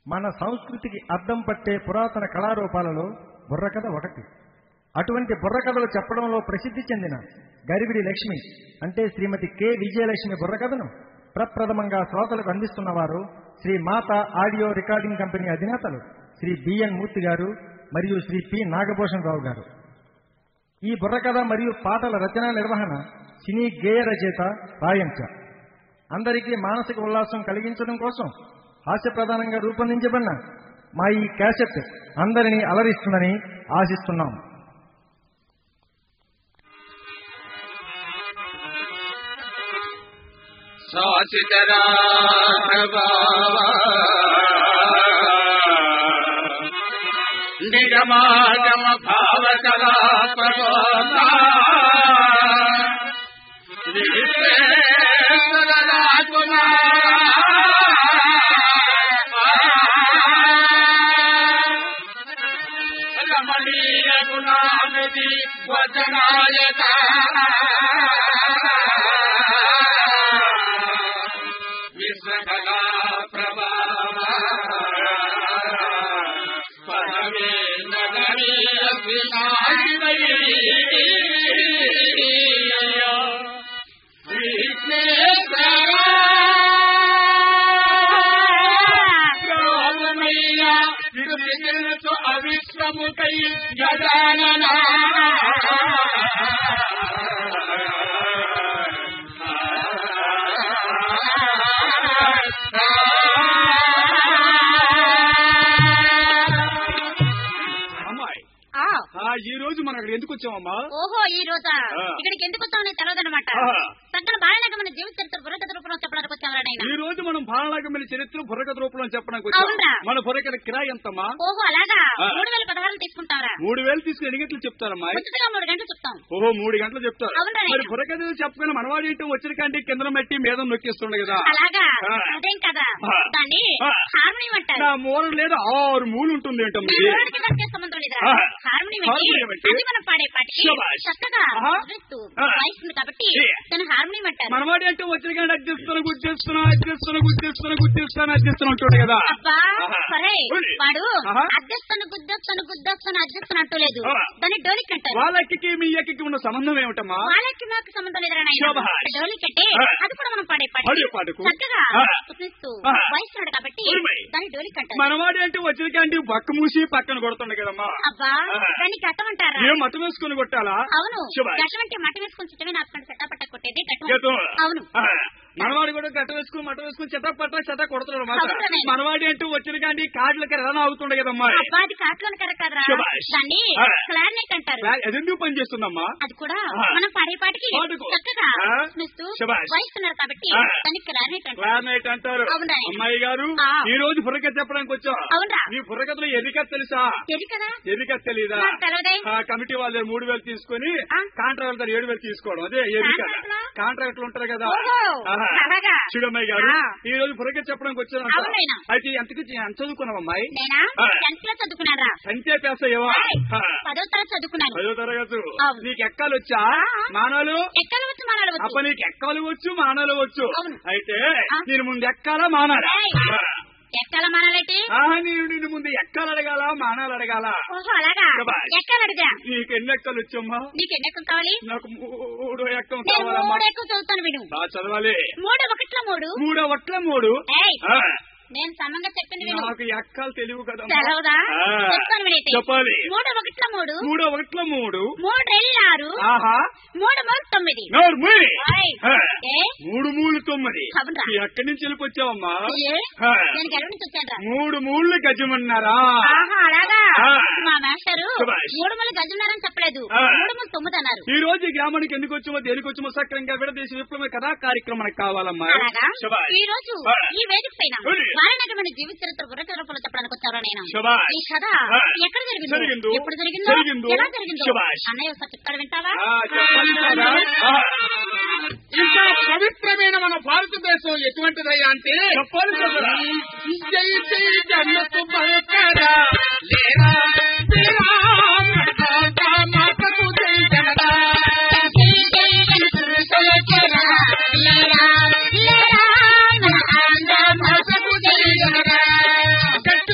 మన సంస్కృతికి అద్దం పట్టే పురాతన కళారూపాలలో బుర్రకథ ఒకటి అటువంటి బుర్రకథలు చెప్పడంలో ప్రసిద్ధి చెందిన గరివిడి లక్ష్మి అంటే శ్రీమతి కె విజయలక్ష్మి బుర్రకథను ప్రప్రథమంగా శ్రోతలకు అందిస్తున్నవారు శ్రీ మాత ఆడియో రికార్డింగ్ కంపెనీ అధినేతలు శ్రీ బిఎన్ మూర్తి గారు మరియు శ్రీ పి నాగభూషణ్ రావు గారు ఈ బుర్రకథ మరియు పాటల రచన నిర్వహణ సినీ గేయ రచయిత రాయంచ అందరికీ మానసిక ఉల్లాసం కలిగించడం కోసం హాస్యప్రధానంగా రూపొందించబడిన మా ఈ క్యాసెట్ అందరినీ అలరిస్తుందని ఆశిస్తున్నాం నిగమాగమ భావకళా ప్రబోధా రమణీయ గుణానిధి వచనాయక విశ్వకళా ప్రభావ పరమే నగరీయ అవిశ్రముకై గజాననా అమ్మాయి ఆ, ఆ, ఈ రోజు మనం అక్కడ ఎందుకు వచ్చామమ్మా ఓహో ఈ రోజా ఆ. ఇక్కడికి ఎందుకు వచ్చామని తెలియదన్నమాట ఆహా. తగ్గన బాలనగ మన జీవిత చరిత్ర బుర్రకథ రూపంలో చెప్పడానికి వచ్చామరా నాయన ఈ రోజు మనం బాలనాగమైన చరిత్ర బుర్రకథ రూపంలో చెప్పడానికి అవునా? వచ్చాం మన బుర్రకథ కిరాయి ఎంతమ్మా ఓహో అలాగా ఆ. మూడు వేల పదహారులు తీసుకుంటారా మూడు వేలు తీసుకుని ఎన్ని గంటలు చెప్తారమ్మా ఉచితంగా మూడు గంటలు చెప్తాం ఓహో మూడు గంటలు చెప్తారు అవునా? మరి బుర్రకథ చెప్పగానే మనవాడి ఇంటి వచ్చిన కంటే కింద మెట్టి మీద నొక్కిస్తుండే కదా అలాగా ఆ. అదేం కదా ఆ. దాన్ని ఆ. హార్మోనియం అంటారు నా మూల లేదా ఆరు మూలు ఉంటుంది ఏంటమ్మా ఈ ఇది? మూడికి దానికి సంబంధం లేదా ఆ. హార్మోనియం హార్మోనియం అంటే అంటే? అది మనం పాడే పాటకి శభాష్. చక్కగా ఆహా. విస్తూ ఆ. వాయిస్తుంది కాబట్టి ఏ. దాన్ని హార్మోనియం అంటారు మనవాడి అంటే వచ్చిన కంటే అడ్జిస్తున్నా గుర్తిస్తున్నా అడ్జిస్తున్నా గుర్తిస్తున్నా గుర్తిస్తాను అడ్జిస్తున్నా ఉంటుండే కదా అబ్బా ఆహా. సరే ఓయ్. వాడు ఆహా. అద్దెస్తాను గుద్దొస్తాను గుద్దొస్తాను అద్దెస్తాను అంటూ లేదు ఆ. దాన్ని డోలిక్ అంటారు వాళ్ళకి మీ ఎక్కకి ఉన్న సంబంధం ఏమిటమ్మా వాళ్ళకి నాకు సంబంధం లేదురా నాయన శభాష్. డోలిక్ అంటే ఆ. అది కూడా మనం పాడే పాట పాడే పాటకు. చక్కగా ఆ. చూపిస్తూ ఆ. వయసున్నాడు కాబట్టి ఓయ్. దాన్ని డోలిక్ అంటారు మనవాడి అంటే వచ్చిన కంటే పక్క మూసి పక్కన కొడుతుండే కదమ్మా అబ్బా ఆ. దాన్ని గట్టం అంటారా ఏం మతం వేసుకుని కొట్టాలా అవును శభాష్. గట్టం అంటే మట్టి వేసుకొని చుట్టమే నాటుకొని చెట్టా పట్ట కొట్టేది గట్టం గతం. అవును ఆ, మనవాడు కూడా గట్ట వేసుకుని మట వేసుకుని చెత్త పట్ట చెత్త కొడుతున్నాడు మాట అవుననే. మనవాడి అంటూ వచ్చిన కానీ కాట్లకి రన అవుతుండే కదమ్మా అబ్బా అది కాట్లోని కరెక్ట్ కదరా శభాష్. దాన్ని ఆ. క్లారినెట్ అంటారు అది ఎందుకు పని చేస్తుందమ్మా అది కూడా ఆ. మనం పాడే పాటకి పాటకు. చక్కగా ఆ. స్మిస్తూ శభాష్. వాయిస్తున్నారు కాబట్టి ఆ. దాన్ని క్లారినెట్ అంటారు క్లారినైట్ అంటారు అవునా. అమ్మాయి గారు ఆ. ఈ రోజు బుర్రకథ చెప్పడానికి వచ్చాం అవునా నీ బుర్రకథలో ఎదికథ తెలుసా తెలి కదా ఎదికథ తెలీదా నాకు తెలవదే ఆ కమిటీ వాళ్ళ దగ్గర మూడు వేలు తీసుకుని ఆ. కాంట్రాక్టర్ దగ్గర ఏడు వేలు తీసుకోవడం అదే ఎదికథ కాంట్రాక్టర్లా? కాంట్రాక్ట్లు ఉంటారు కదా ఓహో, ఆహా. అలాగా. చూడమ్మాయి గారు ఆ. ఈ రోజు బుర్రకథ చెప్పడానికి వచ్చాను అవునైనా. అయితే ఎంతకి ఎంత చదువుకున్నావు అమ్మాయి నేనా ఆ. టెన్త్ క్లాస్ చదువుకున్నారా అంతే పేస ఏవా ఏయ్, ఆ. పదో తరగతి చదువుకున్నాను పదో తరగతి అవును. నీకు ఎక్కాలు వచ్చా ఆ. మానవులు ఎక్కడ వచ్చి మాట్లాడవచ్చు అప్ప నీకు ఎక్కాలు వచ్చు మానాలు వచ్చు అవును. అయితే ఆ. నేను ముందు ఎక్కాలా మానాలా ఏయ్. ఎక్కడ మానాలేటి ఆహా నేను నిన్ను ముందు ఎక్కాలు అడగాల మానాలు అడగాల ఓహో అలాగా శభాష్. ఎక్కడ అడిగా నీకు ఎన్ని ఎక్కలు వచ్చమ్మా నీకు ఎన్ని ఎక్కువ కావాలి నాకు మూడు ఎక్కం నేను కావాలమ్మా మూడు ఎక్కువ చదువుతాను విను బాగా చదవాలి మూడు ఒకట్ల మూడు మూడో వట్ల మూడు ఏయ్ ఆ, నేను సమంగా చెప్పింది విను నాకు ఎక్కాలు తెలివి కదా తెలవదా ఆ. చెప్తాను వినైతే చెప్పాలి మూడు ఒకట్ల మూడు మూడో వట్ల మూడు మూడు ఎల్లు ఆరు ఆహా మూడు మూడు తొమ్మిది నోరు మూయ్. ఏయ్. ఆ, ఏ మూడు మూడు తొమ్మిది అవునరా? ఎక్కడి నుంచి వెళ్ళిపోచ్చావమ్మా ఏ ఆ. నేను గెలువు నుంచి వచ్చాను మూడు మూళ్ళు గజమన్నారా ఆహా అలాగా ఆ. మా మాస్టరు శభాష్. మూడు మూడు గజున్నారని చెప్పలేదు ఆ. మూడు మూడు తొమ్మిది అన్నారు ఈ రోజు ఈ గ్రామానికి ఎందుకు వచ్చామో దేనికి వచ్చామో సక్రంగా విడదీసి విప్లవ కథా కార్యక్రమం మనకు కావాలమ్మా అలాగా శభాష్. ఈ రోజు ఆ. ఈ వేదిక పైన ఉంది. వారణాగమని జీవిత చరిత్ర బుర్రక రూపంలో చెప్పడానికి వచ్చారా నేను శభాష్. ఈ కథ ఆ. ఎక్కడ జరిగిందో జరిగిందో. ఎప్పుడు జరిగిందో జరిగిందో. ఎలా జరిగిందో శభాష్. అన్నయ్య ఒకసారి చెప్తాడు వింటావా ఆ, చెప్పండి కదా. ఆ, ఇంకా పవిత్రమైన మన భారతదేశం ఎటువంటిదయ్యా అంటే చెప్పాలి కదా. జై జై జగత్తు భయకరా లేరా లేరా మాతా మాతకు జై జనదా జై జై జనసురుషయకరా, లేరా, లేరా, మన ఆంధ్ర భాషకు జై జనరా. గట్టి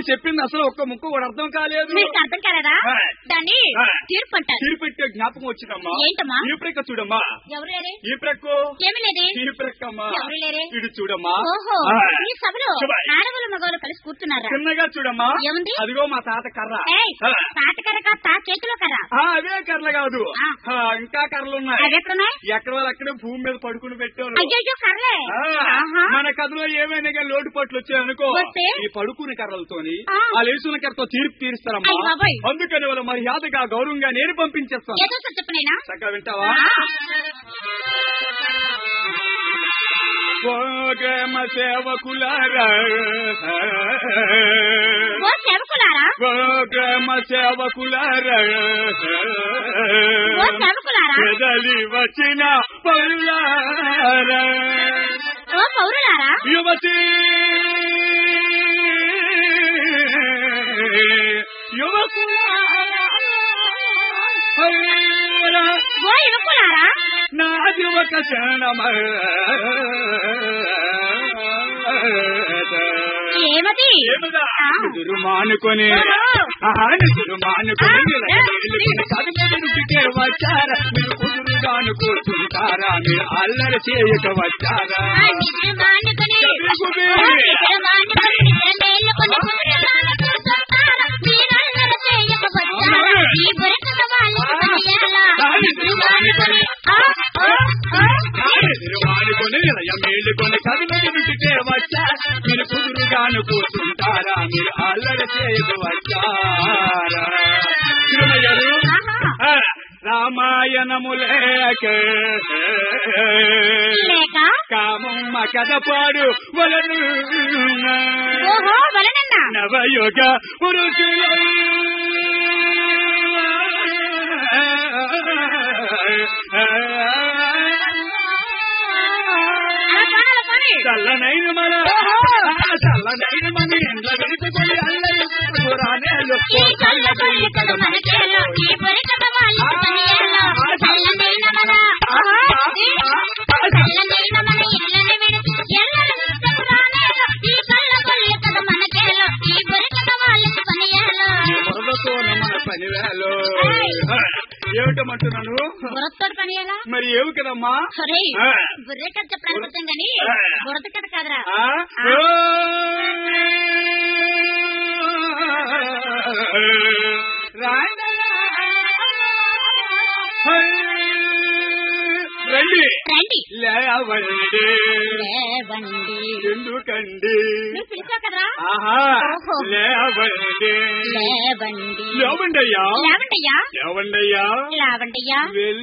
చెప్పింది అసలు ఒక్క ముక్క కూడా అర్థం కాలేదు మీకు అర్థం కాలేదా ఆ. దాన్ని ఆ. తీర్పు అంటారు తీర్పెట్టే జ్ఞాపకం వచ్చిందమ్మా ఏంటమ్మా? ఈ ప్రక్క చూడమ్మా ఎవరు లేరే ఈ ప్రక్కు ఏమి లేదే ఈ ప్రక్కమ్మా ఎవరు లేరే ఇటు చూడమ్మా ఓహో ఆ. ఈ సభలో శుభాయ్. ఆడవాళ్ళు మగవాళ్ళు కలిసి కూర్చున్నారా చిన్నగా చూడమ్మా ఏముంది? అదిగో మా తాత కర్ర ఏయ్, ఆ. తాటకర్ర కాదు, తా చేతిలో కర్ర ఆ, అవే కర్రలు కాదు ఆ. ఆ, ఇంకా కర్రలు ఉన్నాయి అవి ఎక్కడున్నాయి ఎక్కడ వాళ్ళు అక్కడే భూమి మీద పడుకుని పెట్టారు అయ్యో కర్రే ఆ, ఆహా. మన కథలో ఏమైనా కానీ లోటు పట్లు వచ్చాయనుకో వస్తే? ఈ పడుకుని కర్రలతోని ఆ. ఆ లేచిన కర్రతో తీర్పు తీరుస్తారమ్మా అయ్ బాబోయ్. అందుకని వాళ్ళ మర్యాదగా గౌరవంగా నేను పంపించేస్తాను ఏదో సార్ చెప్పనైనా చక్కగా వింటావా గోగమ సేవకులారా ఓ సేవకులారా గోగమ సేవకులారా ఓ సేవకులారా పెదలి వచ్చిన పరులారా ఓ పౌరులారా యువతి యువకులారా ఓ యువకులారా నాది ఒక క్షణమ ఏమది ఏమదా ఆ. నిదురు మానుకొని ఓహో. ఆహా, నిదురు మానుకొని ఆ. నిలబడి కదుపుకే వచ్చారా మీరు కుదురుగాను కూర్చుంటారా మీరు అల్లరి చేయక వచ్చారా ఆ నిద్ర మానుకొని చెప్పుకుని. ఓ నిద్ర మానుకొని నిద్ర మేలుకొని కుదురుగాను కూర్చుంటారా? మీరల్లరి చేయక వచ్చారా? ఈ బురకల వాళ్ళకి పనియాలా? నిద్ర మానుకొని ఆ, ఆ, ఆ. నిదురు మానుకొని నిలయ మేలుకొని కదుపుకే వచ్చా మీరు కుదురుగాను కూర్చుంటారా మీరు అల్లరి చేయక వచ్చారా తిరుమలగారు ఆహా. ఆ, రామాయణము లేక లేక కామమ్మ కథ పాడు వలను ఓహో వలనన్నా నవయుగ పురుషుల అలా పోనీ, అలా పోనీ. చల్లనైన మన చల్లనైన మన ఇంట్లో వెలుగుకొని అల్లరి పురాణేలు ఈ చల్ల బొల్లి కథ మనకేలో, ఈ బురకల వాళ్ళకి పనియాలా? చల్లనైన మన ఆహా. చల్లనైన మన ఇళ్ళని విడిచి ఎల్లరి నిత్యము రానేలో, ఈ చల్ల బొల్లి కథ మనకేలో, ఈ బురకల వాళ్ళకి పనియాలా? బురదతో మన పనివేలు ఏమిటమంటున్నాను బురదతోటి పనియాలా? మరి ఏమి కదమ్మా ఒరేయ్, ఆ. బుర్రె కథ చెప్పడానికి వచ్చాం గాని ఆ. బురద కథ కాదురా ఆ? రండి రండి లేవండి లేవండి ఎందుకండి నువ్వు పిలిచావు కదరా ఆహా ఓహో. లేవండి లేవండి లేవండయ్యా లేవండయ్యా లేవండయ్యా లేవండయ్యా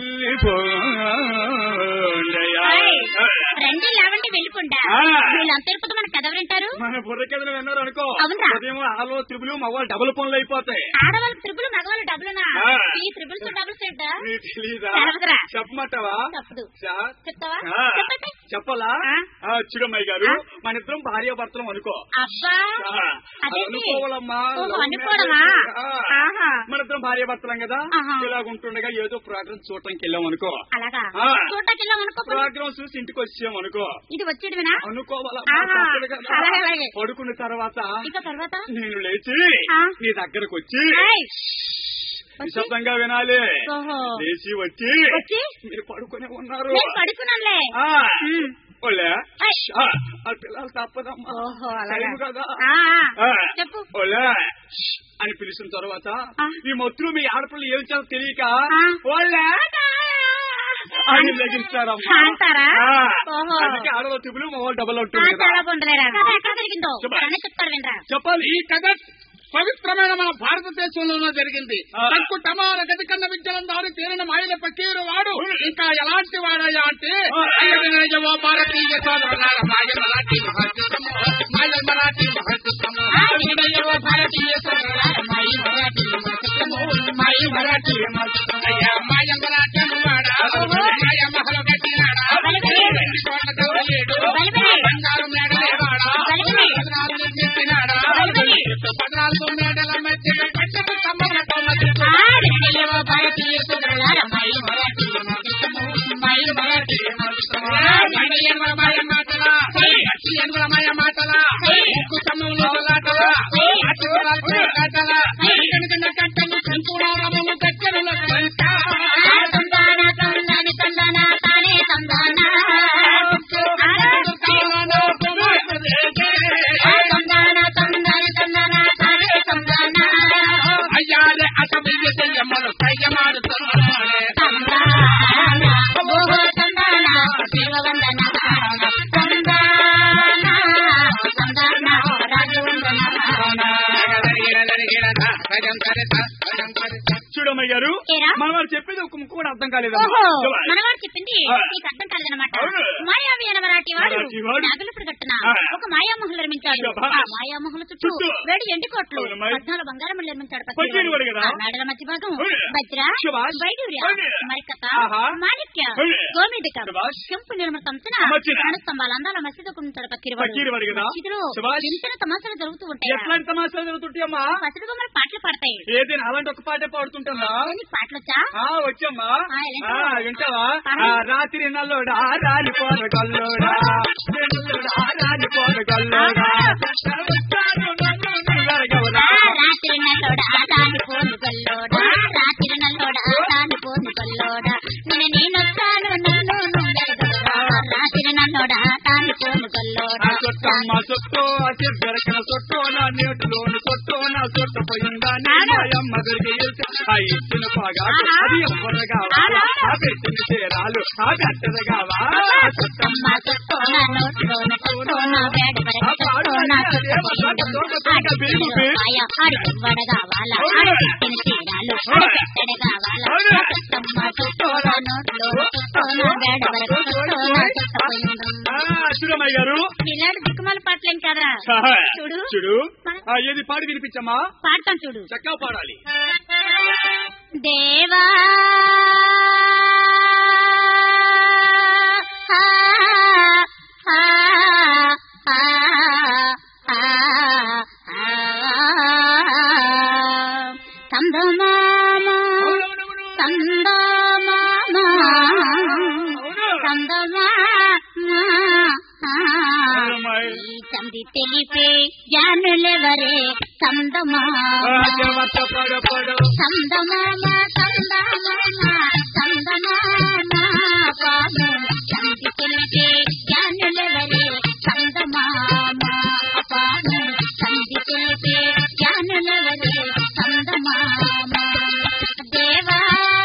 వెళ్ళిపోండయ్యా ఏయ్, రండి లేవండి వెళ్ళిపోండా ఆ. వీళ్ళంతా ఇప్పుడు మన కథ వింటారు మన బుర్ర కథలు విన్నారు అనుకో అవునా? ఉదయం ఆలో త్రిపులు మగవాళ్ళు డబుల్ పనులు అయిపోతాయి ఆడవాళ్ళు త్రిపుల్ మగవాళ్ళు డబ్బులునా ఆ. ఈ త్రిపుల్స్ డబుల్స్ ఏంటా నీకు తెలీదా తెలవదురా. చెప్పమంటావా తప్పదు చా- చెప్తావా ఆ, చెప్పండి చెప్పాలా ఆ. ఆ, చూడమ్మాయి గారు ఆ. మన ఇద్దరం భార్య భర్తలం అనుకో అబ్బా ఆ, అది అదేంటి? అనుకోవాలమ్మా ఓహో, లవ్ అనుకోవడమా? మ్యారేజ్. ఆ. ఆహా. మన ఇద్దరం భార్య భర్తలం కదా ఆహా. ఇలాగుంటుండగా ఏదో ప్రోగ్రామ్ చూడటానికి వెళ్ళాం అనుకో అలాగా ఆ. చూడటానికి వెళ్ళాం అనుకో ప్రోగ్రామ్ చూసి ఇంటికి వచ్చాం అనుకో ఇది వచ్చేయడమేనా అనుకోవాలా ఆహా. తప్పదు కదా. అలాగే, అలాగే. పడుకున్న తర్వాత ఇక తర్వాత నేను లేచి ఆ. నీ దగ్గరకు వచ్చి ఏయ్, వచ్చి? నిశ్శబ్దంగా వినాలి ఓహో. లేచి వచ్చి వచ్చి? మీరు పడుకునే ఉన్నారు నేను పడుకున్నానులే ఆ. ఉమ్. ఓలే ఏయ్. ఆ, ఆ పిల్లలు తప్పదమ్మా ఓహో అలాగా టైం కదా ఆ, ఆ. ఆ. చెప్పు ఓలే అని పిలిచిన తర్వాత ఆ. మీ మొత్తులు మీ ఆడపిల్లలు ఏం చేయాలో తెలియక ఆ. ఓలే అని లెగిస్తారమ్మా అంటారా? ఆ. ఓహో. అందుకే ఆడవాళ్ళు తిప్పులు మగవాళ్ళు డబల్ ఆ, ఉంటుంది కదా చాలా బాగుంటుందిరా కథ ఎక్కడ జరిగిందో చెప్పు. అన్నీ చెప్తారు వినరా చెప్పాలి ఈ కథ పవిత్రమైన మన భారతదేశంలోనే జరిగింది ఆ. తక్కు టమాల గది కన్న విద్యలను దారి తీరిన మాయల పక్కీరు వాడు ఇంకా ఎలాంటి వాడయ్యా అంటే ఆ. అయ్యో భారతీయ సోదరులారా, మాయ మరాఠీ మహర్షితము, మాయ మరాఠీ మహర్షితము. అయ్యో భారతీయ సోదరులారా, మాయ మరాఠీ మహర్షితము, మాయ మరాఠీ మహర్షితము. అయ్యా మాయ మరాఠీ వాడా, మాయ మహల గట్టినాడా, బలిబలి. రెండు చోట్ల గౌరలేడు, బలిబలి. బంగారు మేడలే వాడా, బలిబలి. పద్నాలుగు నిర్మించినాడా, బలిబలి. పద్నాలుగు మేడల మధ్య కట్టెలు స్తంభములతో మధ్య ఆ, వినడయ్యో భారతీయ సోదరులారా, మై మరాఠీ మహర్షితము, మాయ మరాఠీ మహర్షితము. నడియన్ల మాయ మాటలా, అక్షయంగుల మాయ మాటలా, ఉక్కు సమూలు లాటలా, అటుకుల పడుతున్నాడే తందాన ఓహో తందాన శివవందన తందాన తందాన రాజవందన చూడమ్మ గారు ఏరా? మన వారు చెప్పేది ఒక ముక్క కూడా అర్థం కాలేదమ్మా ఓహో చూడాలి. మనవాడు చెప్పింది ఆ. నీకు అర్థం కాలేదన్నమాట అవును. మాయావి అనే మరాఠీ వాడు మరాఠీ వాడు. నాగలపుడు కట్టిన ఆ. ఒక మాయామహులు నిర్మించాడు శభాష్. ఆ మాయామహుల చుట్టూ చుట్టూ. వేడి ఎండి కోట్లు అవునమ్మాయి. పద్నాలుగు బంగారం నిర్మించాడు పచ్చడి వాడు కదా? ఆ మేడల మధ్య భాగం అవును. వజ్ర శభాష్. వైడూర్య అవును. మరికత ఆహా. మాణిక్య అవును. గోమేదిక శభాష్. కెంపు నిర్మితంసిన మచ్చిన. స్తంభాల అందాల మసీదు కుంటాడు పకీరు వాడు కదా? మసీదులో శభాష్. ఎంతన తమాసాలు జరుగుతూ ఉంటాయి ఎట్లాంటి తమాషాలు జరుగుతుంటాయమ్మా పసిడి బొమ్మలు పాటలు పాడతాయి ఏదైనా అలాంటి ఒక పాటే పాడుతుంటుందా నీకు పాటలు వచ్చా ఆ వచ్చమ్మా ఆ, ఎలా ఆ, వింటావా పాడు. ఆ, రాత్రి నల్లోడా రాని పోన గల్లోడా నల్లోడా రాని పోన గల్లోడా వస్తాను నన్ను నిలరగవరా. ఆ రాత్రి నల్లోడ ఆదాని పోను గల్లోడ రాత్రి నల్లోడ ఆదాని పోను గల్లోడ నిన్న నేనొస్తాను నన్ను నువ్వెరగవరా. రాత్రి నల్లోడ ఆదాని పోను గల్లోడ ఆ సొట్టమ్మ సొట్టో ఆ చెబ్బెరకన సొట్టో నా నేటిలోని సొట్టో నా సొట్ట పోయిందా నీ మాయమ్మ దొరికి ఆ ఇచ్చిన పాగా అది ఎవ్వరు కావాలి ఆ పెట్టిన చీరాలు ఆ కట్టెద కావా అమ్మ సొట్టో నా నోట్లోన సొట్టో నా వేడ వరకు సొట్టో నా సొట్ట ఆయ ఆడికి వడగావాలా ఆడి పెట్టిన చీరాలు ఆడి పెట్టడ కావాలా సొట్టమ్మ సొట్టో నా నోట్లోన సొట్టో నా వేడ వరకు సొట్టో నా సొట్ట పోయిందమ్మ ఆ, చూడమ్మాయి గారు ఇలాంటి దిక్కుమాల పాటలేం కదరా ఆహా. చూడు. చూడు ఆ, ఏది పాడి వినిపించమ్మా పాడతాం చూడు చక్కగా పాడాలి దేవా కందమామ కందమామ కందమామ ఈ చంది తెలిపే జానులెవరే కందమామ పడు పడు సందమామ సందమామ సందమామ పాము చంది తెలిపే జ్ఞానులెవరే సందమామ పాము చంది తెలిపే జ్ఞానులెవరే సందమామ దేవా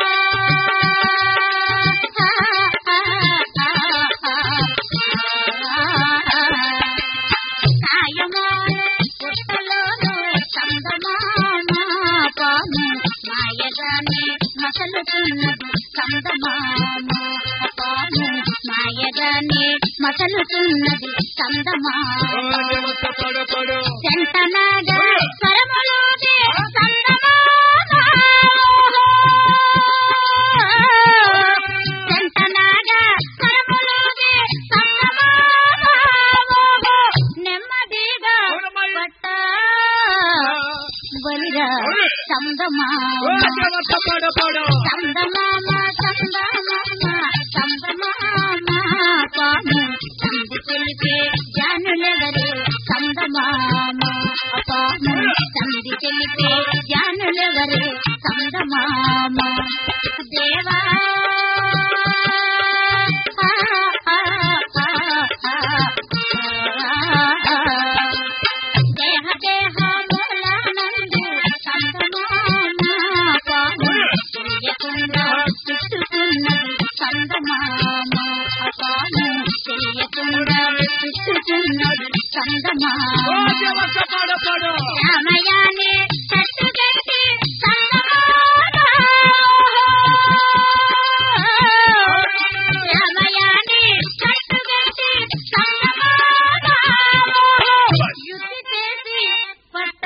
సాయమాయ పుట్టలోను సందమామ పాము మాయగానే మసలుతున్నది సందమామ పాము మాయగానే మసలుతున్నది సందమామ పడు పడు చెంతనాగా స్వరములోనే చెంతనాగా స్వరములోనే నెమ్మదిగా పట్ట బలిరా సందమామ పడు పడు చందమామ చందమామ చందమామ పాము చంది తెలిపే జానులెవరే చందమామ పాము చంది తెలిపే జానులెవరే చందమామ దేవా దేహ దేహ మూలానందు చందమామ పాము తెలియకుండా చుట్టుకున్నది చందమామ పాము తెలియకుండా చుట్టుకున్నది చందమామ పడు పడు రామయానే కట్టుగట్టి రామయానే కట్టుగట్టి యుద్ధి చేసి పట్ట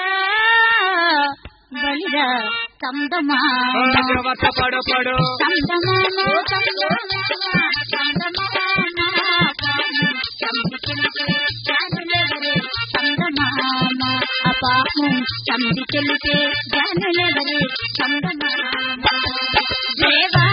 బలిరా కందమామ పడు పడు చందమామ చందమామ చందమామ చందమామ అపాము చంది తెలిపే జానులెవరే చందమామ దేవా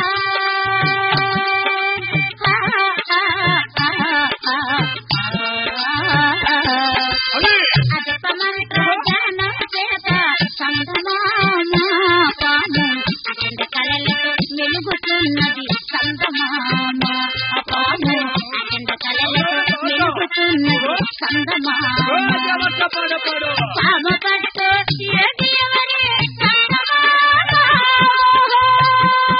అజపమంత్ర జ్ఞానం చేత చందమామ పాము అఖండ కళలతో వెలుగుతున్నది చందమామ పాము అఖండ కళలతో వెలుగుతున్నది చందమామ పడు పడు పామ పట్టు ఎగియవరే చందమామ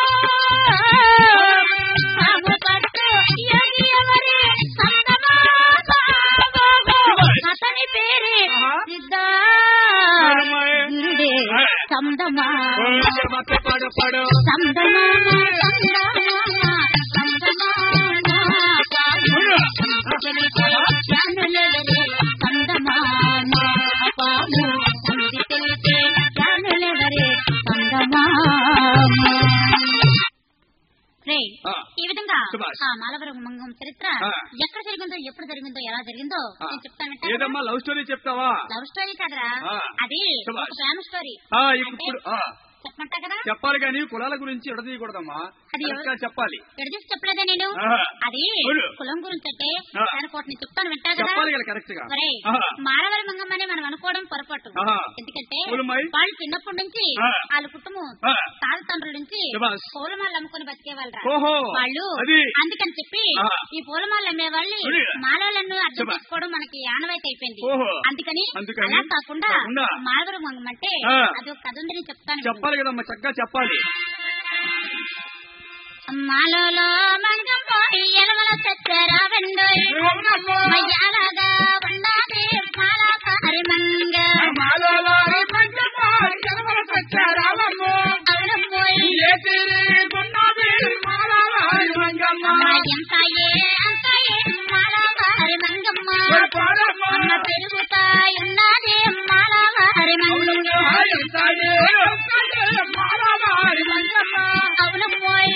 ఒరే ఆ. ఈ విధంగా సుభాష్. ఆ మాలవరం మంగం చరిత్ర ఆ. ఎక్కడ జరిగిందో ఎప్పుడు జరిగిందో ఎలా జరిగిందో ఆ. నేను చెప్తాను ఏదమ్మా లవ్ స్టోరీ చెప్తావా లవ్ స్టోరీ కదరా ఆ. అది సుభాష్. ఒక ప్రేమ స్టోరీ ఆ, ఇప్పుడు ఆ, చెప్పమంటా కదా చెప్పాలి కానీ కులాల గురించి ఎడదీయకూడదమ్మా అది ఎవరు- కరెక్ట్గా చెప్పాలి ఎడదీసి చెప్పలేదా నేను ఆహా. అది అవును. కులం గురించి అంటే ఆ. నేను కోటిని చెప్తాను వింటా కదా చెప్పాలి కదా కరెక్ట్ గా ఒరే ఆహా. మానవరి మంగమ్మని మనం అనుకోవడం పొరపాటు ఆహా. ఎందుకంటే పూలమాయి? వాళ్ళు చిన్నప్పటి నుంచి ఆ. వాళ్ళ కుటుంబం ఆ. తాతతండ్రుల నుంచి శభాష్. పూలమాలు అమ్ముకుని బతికే వాళ్ళు ఓహో వాళ్ళు అది అందుకని చెప్పి ఆ. ఈ పూలమాలు అమ్మే వాళ్ళు అవును. మాలలను అర్థం శభాష్. చేసుకోవడం మనకి ఆనవాయితీ అయిపోయింది ఓహో. అందుకని అందుకని? అలా కాకుండా కాకుండా? మానవరి మంగం అంటే ఆ. అది ఒక కథ ఉందని చెప్తాను చెప్పాలి కదమ్మా చక్కగా చెప్పాలి మాలలో మంగం పోయి ఎలవల చచ్చరా వెండోయ్ మయ్యాలగా ఉండాలి మాలాకారి మంగ అవునమ్మోయ్ ఎంతాయే అంతాయే మాలాకారి మంగమ్మ అమ్మ పెరుగుతాయున్నది మాలాకారి మంగ అవునమ్మోయ్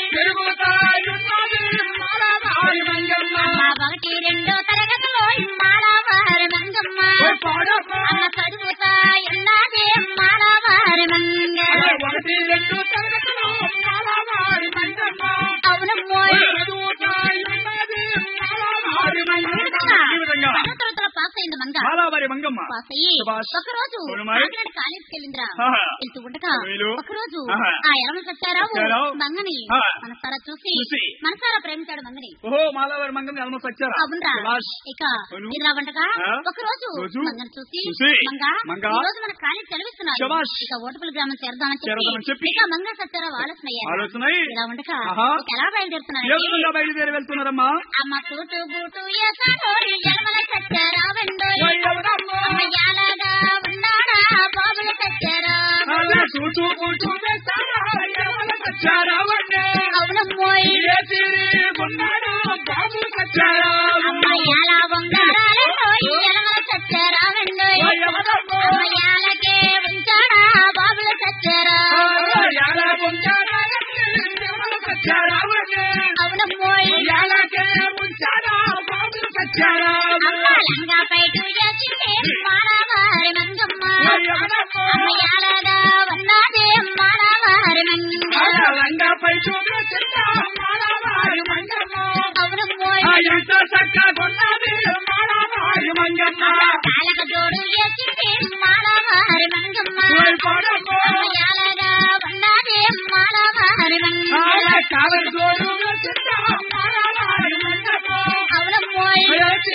అమ్మ ఒకటి రెండో తరగతిలో మాలావారి మంగమ్మ అమ్మ చదువుతాయున్నది మాలావారి మంగ ఒకటి రెండు తరగతిలో మాలవారి మంగమ్మ అవునమ్మోయ్ చదువుతాయున్నది మాలవారి మంగమ్మ ఈ విధంగా తరగతులతో పాస్ అయింది మంగ మాలావారి మంగమ్మ పాస్ అయ్యి శభాష్. ఒకరోజు అవునమ్మాయ్. కాకినాడ కాలేజీకి వెళ్ళిందిరా ఆహా. వెళ్తూ ఉండగా వీలు. ఒకరోజు ఆహా. ఆ ఎలమ సత్యారావు సత్యారావు. మంగని ఆ. మనసారా చూసి చూసి. మనసారా ప్రేమించాడు మంగని ఓహో మాలావారి మంగం ఎల్మ సచ్చారా అవునరా శభాష్. ఇక అవును. ఇలా ఉండగా ఆ? ఒకరోజు రోజు మంగని చూసి చూసి. మంగ మంగ. ఈ రోజు మన కాలేజ్ చదివిస్తున్నారు శభాష్. ఇక ఓటుపల్లి గ్రామం చేరదామని చేరదామని చెప్పి. చెప్పి ఇక మంగ సత్యారావు ఆలోచన అయ్యారు ఆలోచనై ఇలా ఉండగా ఆహా. ఇక ఎలా ఏ బయలుదేరుతున్నారు విధంగా బయలుదేరి వెళ్తున్నారమ్మా అమ్మ కూటు బూటు ఏసాడోయ్ ఎలమల సత్యారావండోయ్ అమ్మ యాలగా ఉన్నాడా బాబుల సత్యారావు అలా చూచూ కూచూ వేస్తారా ఎవరు వచ్చారావండి అవునమ్మోయ్ ఏ తీరి ఉన్నాడు బాబు వచ్చారా అమ్మ యాల వంగారాలండోయ్ ఎలమల సత్యారావండోయ్ ఎవరమ్మో? అమ్మ యాలకే ఉంచాడా బాబుల సత్యారావు ఎలా ఉంచారా ఎవరు వచ్చారావండి అవునమ్మోయ్ ఎలాగే ఉంచారా బాబు వచ్చారా అమ్మ లంగా పైటు వేసిందే మానవారి మంగమ్మ అమ్మ యాలగా ఉన్నదే మానవారి మంగ రంగపై చూపించా మాడవారి మంగమ్మ అవునమ్మోయ్ ఎంత చక్కగున్నది మాడవారి మంగమ్మ కాలక జోడు వేసిందే మానవారి మంగమ్మ కోడమ్మ అమ్మ యాలగా ఉన్నదే మానవారి మంగ కావలి జోడు చిన్న మాడవారి మంగమ్మ అవునమ్మోయ్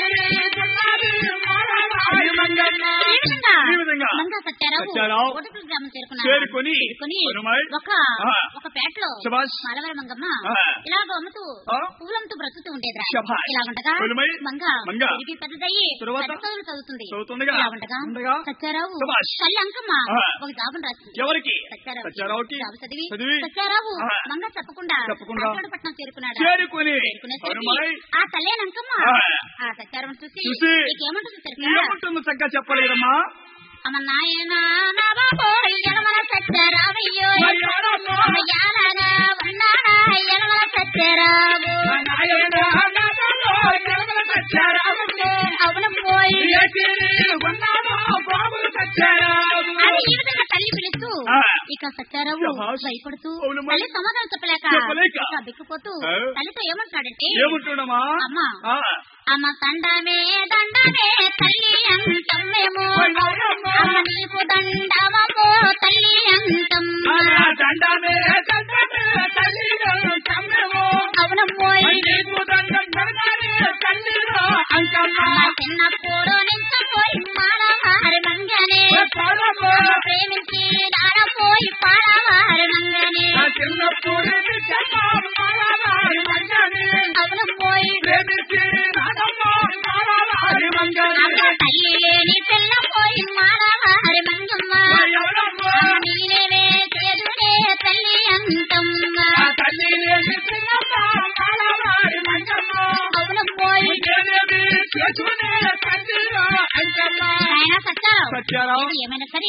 మాడవారి మంగమ్మ ఈ విధంగా ఈ విధంగా మంగా సత్యారావు సత్యారావు ఓటపల్లి గ్రామం చేరుకున్నారు చేరుకొని చేరుకొని హనుమాయ్. ఒక ఆ. ఒక పేటలో శభాష్. మాలవర మంగమ్మ ఆ. ఇలాగ అమ్ముతూ ఆ. పూలంతో బ్రతుకుతూ ఉండేదిరా శభాష్. ఇలా ఉండగా హనుమాయ్. మంగ మంగ. తిరిగి పెద్దదయ్యి తరువాత? పెద్ద చదువులు చదువుతుంది చదువుతుండగా? ఇలా ఉండగా ఉండగా? సత్యారావు శభాష్. తల్లి అంకమ్మ ఆ. ఒక జాబును రాసింది ఎవరికి సత్యారావు సత్యారావుకి జాబు చదివి చదివి సత్యారావు ఆ. మంగ తప్పకుండా తప్పకుండా పట్నం చేరుకున్నాడు చేరుకొని చేరుకునేసరికి హనుమాయ్. ఆ తల్లే అంకమ్మ ఆ. ఆ సత్యారం చూసి చూసి. నీకేమంటుంది తెలుసా ఏముంటుందో చక్కగా చెప్పలేదమ్మా అమ్మ నాయన నా బాబోయ్ ఎలమల సత్యరావయ్యో అమ్మ యాలగా ఉన్నాడా ఎలమల సత్యరావు అవునమ్మోయ్ అని ఈ విధంగా తల్లి పిలుస్తూ ఆ. ఇక సత్యారావు శభాష్. భయపడుతూ అవునమ్మా. తల్లి సమాధానం చెప్పలేక చెప్పలేక. ఇక బిక్కుపోతూ ఆ. తల్లితో ఏమంటాడంటే ఏముంటున్నామా అమ్మా. ఆ. అమ్మ దండమే దండమే తల్లి అంటమ్మేమో అమ్మ నీకు దండమో తల్లి అంటమ్మ అవునమ్మోయ్ అమ్మ చిన్నప్పుడు నించపోయి మానవారి మంగనే అమ్మ ప్రేమించి దాడపోయి పాడవారి మంగనే అవునమ్మోయ్ అమ్మ తల్లి లేని పిల్ల పోయి మానవారి మంగమ్మ అమ్మ నీలేవే చేదునే తల్లి అంటమ్మ అవునమ్మోయ్ ఆయన సత్యారావు సత్యారావు ఏది ఏమైనా సరే ఆ.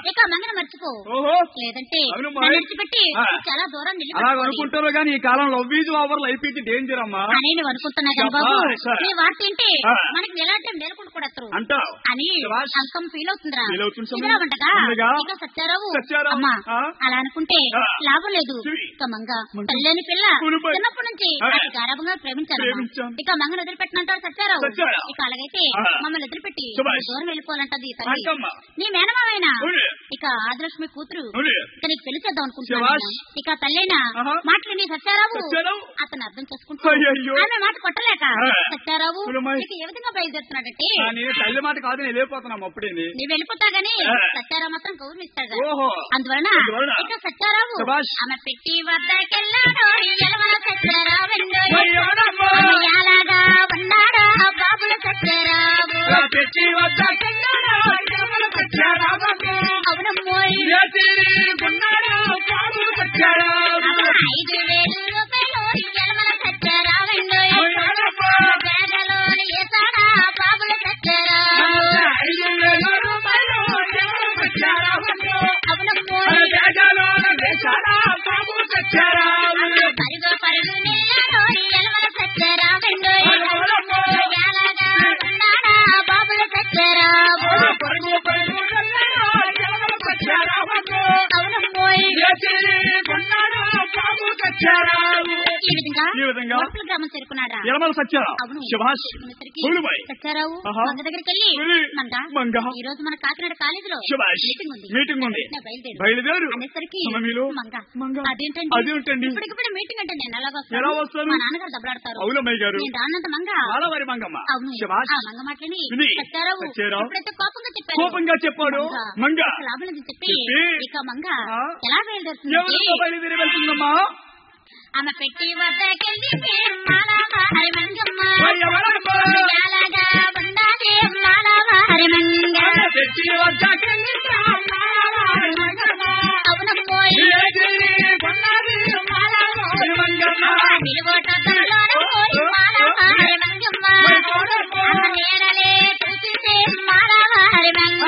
ఇక మంగన మర్చిపో ఓహో లేదంటే అవును, నన్ను మరి. విడిచిపెట్టి ఆ. చాలా దూరం అలా నిలబడుకోవాలి అనుకుంటారు కానీ ఈ కాలం love is over life is danger అమ్మా అని నువ్వు అనుకుంటున్నా కానీ బాబు శభాష్. నీ వార్త ఏంటి ఆ. మనకి నిలాంటి మేలుకుంటూ కూడా అంటావు అని శభాష్. అంకం ఫీల్ అవుతుందిరా Feel అవుతుంది సమయం. ఇదిరా వంటగా ఉండగా. ఇక సత్యారావు సత్యారావు. అమ్మా ఆ. అలా అనుకుంటే ఆ. లాభం లేదు చెవి. ఇక మంగ మంగ. తల్లిని పిల్ల కునుపై. చిన్నప్పటి నుంచి ఆ. అతి గారాబంగా ప్రేమించాను ప్రేమించాను. ఇక మంగను వదిలిపెట్టినంటాడు సత్యారావు సత్యారావు. ఇక అలాగైతే ఆ. మమ్మల్ని వదిలిపెట్టి శభాష్. దూరం వెళ్ళిపోవాలంటది తల్లి అంటమ్మ. నీ మేనమావైనా అవును. ఇక ఆదిలక్ష్మి కూతురు అవును. ఇక నీకు పెళ్లి చేద్దాం అనుకుంటున్నాను శభాష్. నేను. ఇక తల్లైనా ఆహా. మాటలు నీ సత్యారావు సత్యారావు. అతను అర్థం చేసుకుంటూ అయ్యయ్యో. ఆమె మాట కొట్టలేక ఆ. సత్యారావు కులమాయి. ఇక ఏ విధంగా బయలుదేరుతున్నాడంటే ఆ, నేను తల్లి మాట కాదు నేను వెళ్ళిపోతున్నాం అప్పుడేని నువ్వు వెళ్ళిపోతా గానీ ఆ. సత్యారావు మాత్రం గౌరవిస్తాడు ఓహో అందువలన అందువలన. ఇక సత్యారావు శభాష్. ఆమె పెట్టి వద్దకెళ్ళాడు ఎలవల సత్యారావు అయ్యోనమ్మా. ఎలాగా ఉన్నాడా బాబుల సత్యారావు ఆ తెచ్చి వద్ద కిందన ఎవరు పెట్టారామకు? అవునమ్మోయ్ ఏ తీరి ఉన్నాడో కాదు పెట్టారాము. ఐదు వేలు రూపాయలు ఎలవల సత్యారావండోయ్ అయ్యోనమ్మా. పేదలోని ఏసాడా బాబుల సత్యారావు ఐదు వేల రూపాయలు ఎవరు పెట్టారామకు? అవునమ్మోయ్ దేశాలోన దేశాల బాబు పెట్టారాము. పరుగు పరుగు నిల్లాడో ఎలవల సత్యారావండోయ్ అయ్యోనమ్మా. ఎలాగా ఉన్నాడా బాబుల సత్యారావు పరుగు పరుగు వెళ్ళాడో ఎవరు పెట్టారామకు? అవునమ్మోయ్ ఏ తీరి ఉన్నాడో బాబు పెట్టారాము. ఈ విధంగా ఈ విధంగా కోట్ల గ్రామం చేరుకున్నాడా యలమల సత్యారా అవును. శభాష్ ఉన్నసరికి గోలుబాయ్. సత్యారావు ఆహా. మంగ దగ్గరికి వెళ్ళి వెళ్ళి, మంగ మంగ. ఈ రోజు మన కాకినాడ కాలేజీలో శభాష్ మీటింగ్ ఉంది మీటింగ్ ఉంది నా బయలుదేరు బయలుదేరు అనేసరికి సమయంలో మంగ మంగ. అదేంటండి అదేంటండి? ఇప్పటికిప్పుడు మీటింగ్ అంటే నేను ఎలాగ ఎలా వస్తాను? మా నాన్నగారు దెబ్బలాడతారు అవునమ్మయ్య గారు నేను రానంత మంగ మాలవారి మంగమ్మ అవును శభాష్ ఆ మంగ మాటలని విని, సత్యారావు సత్యారావు ఎప్పుడైతే కోపంగా చెప్పారు కోపంగా చెప్పాడు మంగ లాభం లేదని చెప్పి చెప్పి, ఇక మంగ ఆ, ఎలా బయలుదేరుతుంది ఎవరితో బయలుదేరి వెళ్తుందమ్మా ఆమె పెట్టి వద్దకెళ్ళి మాలవారి మంగమ్మ ఎవరమ్మా? ఎలాగా ఉండాలి మాలవారి మంగ తెచ్చి వద్దకెళ్ళి మాలవారి మంగమ్మ. అవునమ్మోయ్ ఏదిరి కొన్నది మాలవారి మంగమ్మ. నిలువటంలోన పోయి మాలవారి మంగమ్మ అమ్మ నేరలే చూసిందే మాలవారి మంగ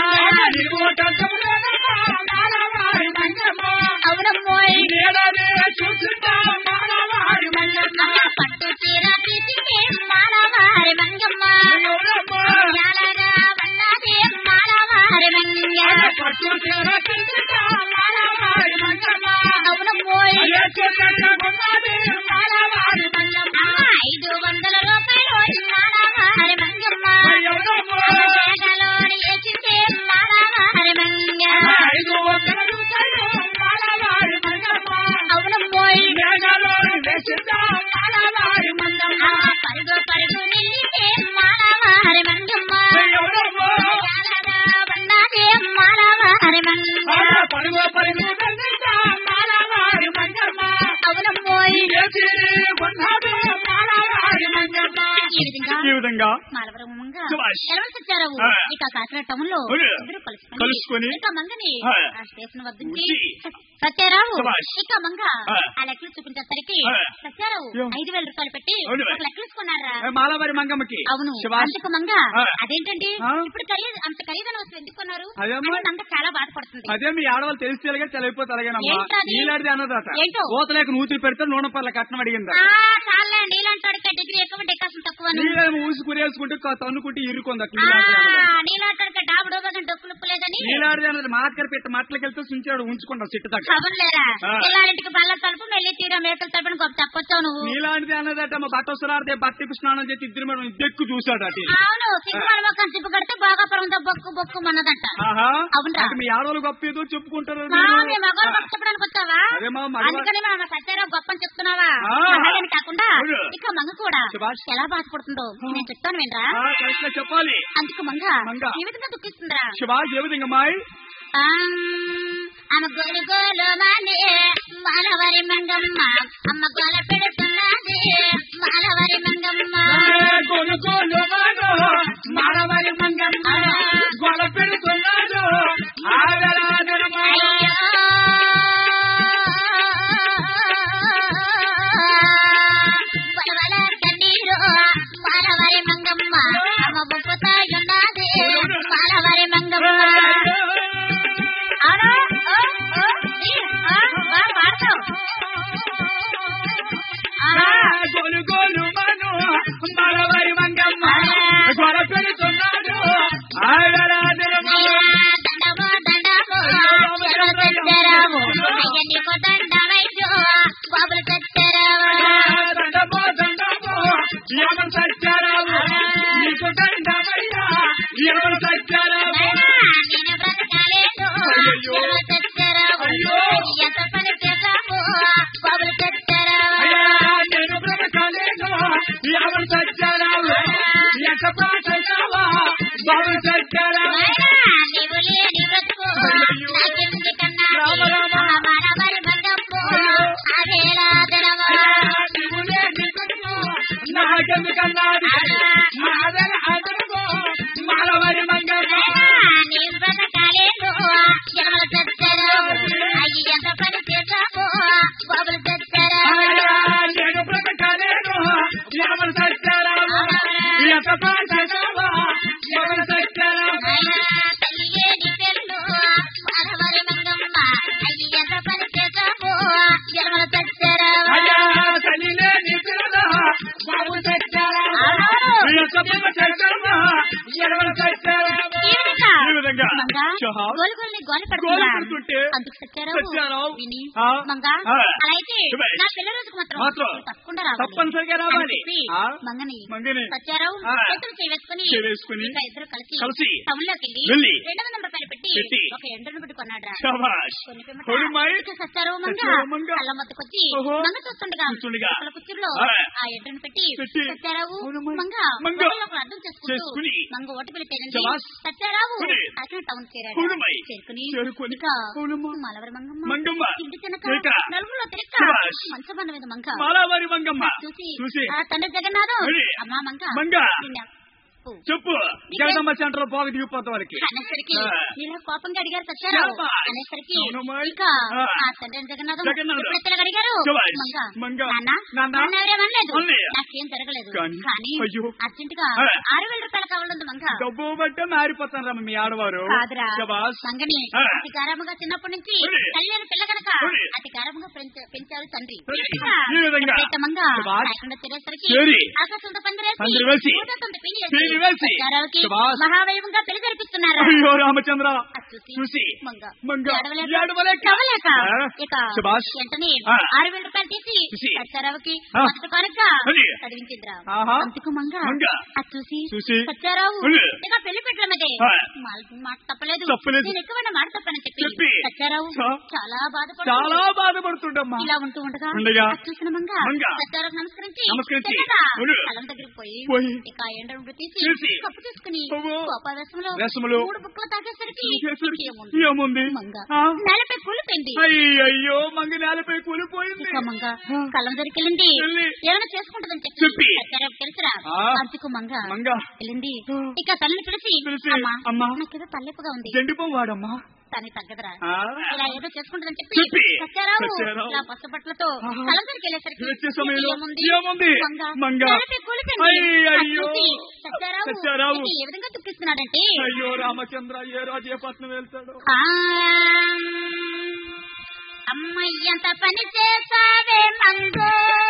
నిలువటంలోన మాలవారి మంగమ్మ. అవునమ్మోయ్ నేలనే చూస్తుందా మాలవారి మంగమ్మ. అమ్మ పట్టు చీర తీసిందే మాలవారి మంగమ్మ ఎవరమ్మా? ఎలాగా ఉన్నది మాలవారి మంగ పట్టు చీర చూస్తుందా మాలవారి మంగమ్మ. అవునమ్మోయ్ ఏ చెక్కన కొన్నది మాలవారి మంగమ్మ. ఐదు వందల రూపాయలు మాలవారి మంగమ్మ ఎవరమ్మా? పేదలోని వేసిందే మాలవారి మంగ ఐదు వందల రూపాయలు మాలవారి మంగమ్మ. అవునమ్మోయ్ నేలలోని వేసిందా మాలవారి మంగమ్మ. పరుగు పరుగు నిలిచే మాలవారి మంగమ్మ ఎవరమ్మా? ఎలాగా ఉన్నది మాలవారి మంగ పరుగు పరుగు వెళ్తుందా మాలవారి మంగమ్మ. అవునమ్మోయ్ ఏసిరి కొన్నది మాలవారి మంగమ్మ. ఈ విధంగా ఈ విధంగా మాలవరం మంగ శభాష్. ఎలవల సత్యారావు ఆ. ఇక కాకినాడ టౌన్ లో అవును. ఇద్దరు కలుసుకొని కలుసుకొని ఇక మంగని ఆ. ఆ స్టేషన్ వద్ద ఉంచి. సత్యారావు శభాష్. ఇక మంగ ఆ. ఆ లెక్కలు చూపించేసరికి ఆ. సత్యారావు యో. ఐదు వేల రూపాయలు పెట్టి అవును. ఒక లెక్కలు తీసుకున్నారా ఏ, మాలవారి మంగమ్మకి అవును శభాష్. అందుకు మంగ ఆ. అదేంటండి ఆ. ఇప్పుడు ఖరీదు అంత ఖరీదైన వస్తువు ఎందుకు కొన్నారు అదేమ్మా. అని మంగ చాలా బాధపడుతుంది అదే మీ ఆడవాళ్ళు తెలిసి తెలియగా తెలియపోతే అలాగేనమ్మా ఏంటది? నీలాడిది అన్నదట ఏంటో? ఊతలేక నూతులు పెడితే నూనె పర్ల కట్నం అడిగిందా ఆ, చాలే నీలాంటి వాడికి డిగ్రీ ఎక్కువ డెకాసం తక్కువ నీళ్ళేమో ఊసి కురేసుకుంటే క- తన్నుకుంటే ఇరుకుంది అట్లా నీలాంటి వాడికి డాబు డోబగా డొక్కులు లేదని నీలాడిది అన్నది మాత్కర పెట్టి మట్లకి వెళ్తే సుంచాడు ఉంచుకుంటా సిట్టు దగ్గర ఖబర్ లేరా ఆ. పిల్లాడింటికి బల్ల తలుపు మెల్లి తీర మేకల తలుపుని గొప్ప చెప్పొచ్చావు నువ్వు నీలాంటిది అన్నదట మా బట్ట వస్తున్నారే బట్టికి స్నానం చేసి ఇద్దరు మేడం దెక్కు చూశాడు అటు అవును సినిమా మొక్కలు సిప్పు కడితే బాగా పరంతో బొక్కు బొక్కు మనదంట ఆహా అవునరా? అంటే మీ ఆడవాళ్ళు గొప్ప ఏదో చెప్పుకుంటారు మా మీరు. మీ మగవాళ్ళు గొప్ప చెప్పడానికి వచ్చావా అదే మా మగవా- అందుకని మా సత్యారావు గొప్ప అని చెప్తున్నావా ఆ. అలాగని కాకుండా అవును. ఇక మంగ కూడా శభాష్. ఎలా బాధపడుతుందో నేను చెప్తాను వినరా ఆ, కరెక్ట్ గా చెప్పాలి అందుకు మంగ మంగ. ఈ విధంగా దుఃఖిస్తుందిరా శివాజ్ ఏ విధంగా మాయ్ ఆమ్, ఆమె గోలు గోలు మానే మాలవారి మంగమ్మ అమ్మ గోల పెడుతున్నది మాలవారి మంగమ్మ గొలు గొలు వాడు మానవారి మంగమ్మ గొల పెడుతున్నాడు ఆదరాదరమా అయ్యో బలవల కన్నీరు మాలవారి మంగమ్మ అమ్మ బొప్పుతాయున్నది మాలవారి మంగమ్మ ఆడ గోలు గోలు మను మలవరి మంగమ్మ గొల పెడుతున్నాడు ఆగరాజరమ్మ దండమో దండమో ఎవరు తెచ్చారావు అయ్య నీకు దండమైజో బాబులు తెచ్చారావు దండమో దండమో ఎవరు సచ్చారావు నీకు దండమయ్యా ఎవరు సచ్చారావు నేను బ్రతకాలేదు ఎవరు తెచ్చారావు ఎంత పని చేశావు బాబులు తెచ్చారావు అయ్యా నేను బ్రతకాలేను ఎవరు సచ్చారావు ఎంత పాటయ్యావా బాబు సచ్చారావు నీవు లేని బ్రతుకు నాకెందుకు కన్నా రామ రామ. మానవారి బంధము అదేలా తెరవా నీవు లేని కొడుకు నాకెందుకన్నాది మాదల అదరుగో మాలవరి మంగమ్మ నీవు బ్రతకాలేదు జన్మలు తెచ్చారావు అయ్యి ఎంత పని చేశావు బాబులు తెచ్చారావు అయ్యా, నేను బ్రతకాలేను ఎవరు సచ్చారావు ఎంత పాటయ్యావా ఎవరు సచ్చారావు తల్లియే నీ పెళ్ళు మానవారి మంగమ్మ అయ్యి ఎంత పని చేశావు జన్మలు తెచ్చారావు అయ్యా తల్లినే నిద్రలో బాబు సచ్చారావు ఎంత పాట సచ్చావా ఎవరు సచ్చారావు ఈ విధంగా చహా. గోలుగోల్ని గోలు గోలు పడుతున్నా పెడుతుంటే అందుకు సచ్చారావు సత్యారావు. విని ఆ. మంగా ఆ. అలా అయితే శుభేష్. నా పిల్ల రోజుకు మాత్రం మాత్రం. తప్పకుండా రావాలి తప్పనిసరిగా రావాలి. అని చెప్పి ఆ. మంగని మంగని. సచ్చారావు ఆ. చేతులు చేయవేసుకుని చేవేసుకుని ఇంకా ఇద్దరు కలిసి కలిసి టౌన్ లోకి వెళ్ళి వెళ్ళి రెండు వందల రూపాయలు పెట్టి పెట్టి ఒక ఎండను పెట్టి కొన్నాడు శభాష్ కొన్ని పిమ్మట కొడుమాయి ఇక సచ్చారావు మంగ సచ్చారావు మంగ. కళ్ళ మొత్తకొచ్చి ఓహో. మంగ చూస్తుండగా చూస్తుండగా. అసలు కుర్చీలో ఆ. ఆ ఎండను పెట్టి పెట్టి. సచ్చారావు అవునమ్మాయి. మంగ మంగ. ఒకరినొకరు అర్థం చేసుకుంటూ చేసుకుని. మంగ ఓటు వెళ్ళిపోయింది శభాష్. సచ్చారావు కొనే. అక్కడ టౌన్ చేరాడు అవునమ్మాయి. చేరుకుని చేరుకుని. ఇక అవునమ్మా. మలవరి మంగమ్మ మంగమ్మ. ఇంటి తినక తినక. నలుగురిలో తిరక్క శభాష్. మంచం అన్న మీద మంగ మాలావారి మంగమ్మ చూసి చూసి ఆ తండ్రి జగన్నాథం కొనే. అమ్మా మంగ మంగ. నిన్న ఓ. చెప్పు జగదమ్మ సెంటర్ పోగ దిగిపోతాం వాళ్ళకి అనేసరికి ఆ. ఇలా కోపంగా అడిగారు సత్యారావు శభాష్. అనేసరికి అవునమ్మాయి. ఇక ఆ. ఆ తండ్రి జగన్నాథం జగన్నాథం. ఎప్పుడు ఎత్తులకు అడిగారు శభాష్. మంగ మంగ. నాన్న నాన్న. నాన్న ఎవరేమనలేదు అనలేదు. నాకేం జరగలేదు కానీ, కానీ అయ్యో. అర్జెంట్ గా ఆ. ఆరు వేల రూపాయలు కావాలంది మంగ డబ్బు బట్టే మారిపోతాను రమ్మ మీ ఆడవారు కాదురా శబాష్ మంగని ఆ. అతి గారముగా చిన్నప్పటి నుంచి ఉంది. కళ్యాణ పిల్ల కనుక ఉంది. అతి గారముగా పెంచ- పెంచారు తండ్రి ఉంది. ఇక ఈ విధంగా. ఎప్పుడైతే మంగ శభాష్. లేకుండా తినేసరికి చేరి. ఆకాశంతో పందిరేసి పందిరేసి. భూతత్వంతో పిండి పిండి వేసి వేసి. సత్యారావుకి శభాష్. మహావైభవంగా పెళ్లి జరిపిస్తున్నారు అయ్యో రామచంద్ర అది చూసి చూసి మంగ మంగ ఏడవలేక, ఏడవలేక. కవ్వలేక, ఆ. ఇక శభాష్. వెంటనే ఆ. ఆరు వేల రూపాయలు తీసి తీసి. సత్యారావుకి ఆ. మొదటి కానుక అది. చదివించిందిరా ఆహా. అందుకు మంగ మంగ. అది చూసి చూసి. సత్యారావు ఉంది. ఇక పెళ్లి పెట్టల మీదే ఆ. మా- మాట తప్పలేదు తప్పలేదు. నేను ఎక్కువైనా మాట తప్పని చెప్పి చెప్పి. సత్యారావు ఆ. చాలా బాధపడు చాలా బాధపడుతుండమ్మా ఇలా ఉంటూ ఉండగా ఉండగా. అది చూసిన మంగ మంగ. సత్యారావు నమస్కరించి నమస్కరించి. తిన్నగా ఉండు. కలం దగ్గరికి పోయి పోయి. ఇక ఎండ ఉండి తీసి తీసి. కప్పు తీసుకుని అవ్వో. కోపావేశంలో వేషములో. మూడు బుక్కలు తాగేసరికి చేసరికి ఏముంది? ఏముంది మంగ ఆ? నేలపై కూలిపోయింది అయ్యయ్యో మంగ నేలపై కూలిపోయింది ఇక మంగ కళ్ళం దగ్గరికి వెళ్ళింది వెళ్ళి. ఏమైనా చేసుకుంటుందని చెప్పి చెప్పి. సత్యారావు తెలుసురా ఆ. అందుకు మంగ మంగ వెళ్ళింది ఇక తల్లిని పిలిచి పిలిచి, అమ్మా అమ్మా. నాకేదో తల్లెప్పుగా ఉంది జండిపం వాడమ్మా తని తగ్గదురా ఆ? ఇలా ఏదో చేసుకుంటుందని చెప్పి చెప్పి. సత్యారావు సత్యారావు. ఇలా పసుపట్లతో ఆహా. కళ్ళం దగ్గరికి వెళ్ళేసరికి వచ్చే సమయంలో ఏముంది ఏముంది? మంగ. మంగ నేలపై కూలిపోయింది. అయ్యయ్యో. అది చూసి సత్యారావు సత్యారావు. ఇక ఏ విధంగా దుఃఖిస్తున్నాడంటే అయ్యో రామచంద్ర ఏ రోజు ఏ పట్నం వెళ్తాడు ఆ, అమ్మయ్యంత పని చేసావే మంగో